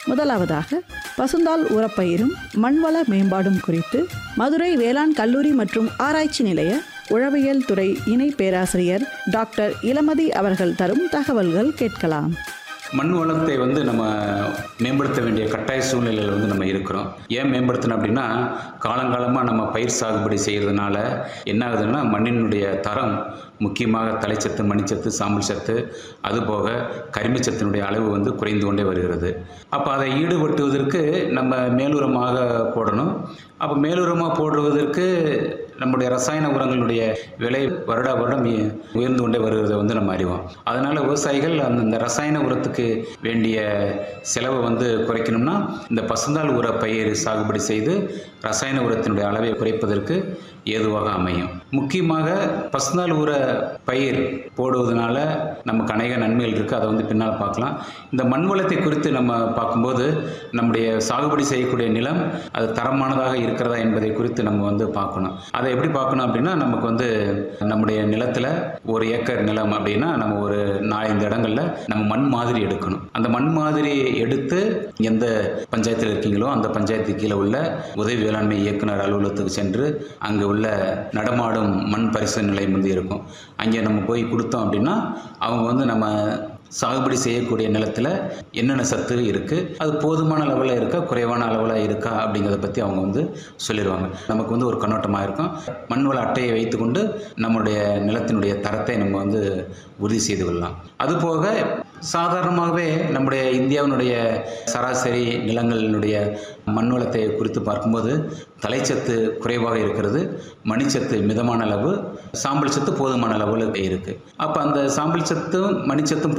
முதலாவதாக பசுந்தாள் உரப்பயிரும் மண்வள மேம்பாடும் குறித்து மதுரை வேளாண் கல்லூரி மற்றும் ஆராய்ச்சி நிலைய உழவியல் துறை இணை பேராசிரியர் டாக்டர் இளமதி அவர்கள் தரும் தகவல்கள் கேட்கலாம் மண் வளத்தை வந்து நம்ம மேம்படுத்த வேண்டிய கட்டாய சூழ்நிலையில் வந்து நம்ம இருக்கிறோம் ஏன் மேம்படுத்தணும் அப்படின்னா காலங்காலமாக நம்ம பயிர் சாகுபடி செய்கிறதுனால என்ன ஆகுதுன்னா மண்ணினுடைய தரம் முக்கியமாக தலைச்சத்து மணிச்சத்து சாம்பல் சத்து அதுபோக கரிமச்சத்தினுடைய அளவு வந்து குறைந்து கொண்டே வருகிறது அப்போ அதை ஈடுபட்டுவதற்கு நம்ம மேலுரமாக போடணும் அப்போ மேலுரமாக போடுவதற்கு நம்முடைய ரசாயன உரங்களுடைய விலை வருட வருடம் உய- உயர்ந்து கொண்டே வருகிறத வந்து நம்ம அறிவோம் அதனால் விவசாயிகள் அந்த இந்த ரசாயன உரத்துக்கு வேண்டிய செலவை வந்து குறைக்கணும்னா இந்த பசுந்தாள் உர பயிர் சாகுபடி செய்து ரசாயன உரத்தினுடைய அளவை குறைப்பதற்கு ஏதுவாக அமையும் முக்கியமாக பசுந்தாள் உர பயிர் போடுவதனால நமக்கு அநேக நன்மைகள் இருக்குது அதை வந்து பின்னால் பார்க்கலாம் இந்த மண் வளத்தை குறித்து நம்ம பார்க்கும்போது நம்முடைய சாகுபடி செய்யக்கூடிய நிலம் அது தரமானதாக இருக்கிறதா என்பதை குறித்து நம்ம வந்து பார்க்கணும் அதை எப்படி பார்க்கணும் அப்படின்னா நமக்கு வந்து நம்முடைய நிலத்தில் ஒரு ஏக்கர் நிலம் அப்படின்னா நம்ம ஒரு நாலஞ்சு இடங்கள்ல நம்ம மண் மாதிரி எடுக்கணும் அந்த மண் மாதிரி எடுத்து எந்த பஞ்சாயத்தில் இருக்கீங்களோ அந்த பஞ்சாயத்து கீழே உள்ள உதவி வேளாண்மை இயக்குனர் அலுவலகத்துக்கு சென்று அங்கே உள்ள நடமாடும் மண் பரிசு நிலையம் வந்து இருக்கும் அங்கே நம்ம போய் கொடுத்தோம் அப்படின்னா அவங்க வந்து நம்ம சாகுபடி செய்யக்கூடிய நிலத்தில் என்னென்ன சத்து இருக்குது அது போதுமான லெவலில் இருக்கா குறைவான அளவில் இருக்கா அப்படிங்கிறத பற்றி அவங்க வந்து சொல்லிடுவாங்க நமக்கு வந்து ஒரு கண்ணோட்டமாக இருக்கும் மண்வள அட்டையை வைத்துக்கொண்டு நம்முடைய நிலத்தினுடைய தரத்தை நம்ம வந்து உறுதி செய்து கொள்ளலாம் அதுபோக சாதாரணமாகவே நம்முடைய இந்தியாவினுடைய சராசரி நிலங்களினுடைய மண்வளத்தை குறித்து பார்க்கும்போது தலைச்சத்து குறைவாக இருக்கிறது மணிச்சத்து மிதமான அளவு சாம்பல் சத்து போதுமான அளவில் இருக்குது அப்போ அந்த சாம்பல் சத்தும் மணிச்சத்தும்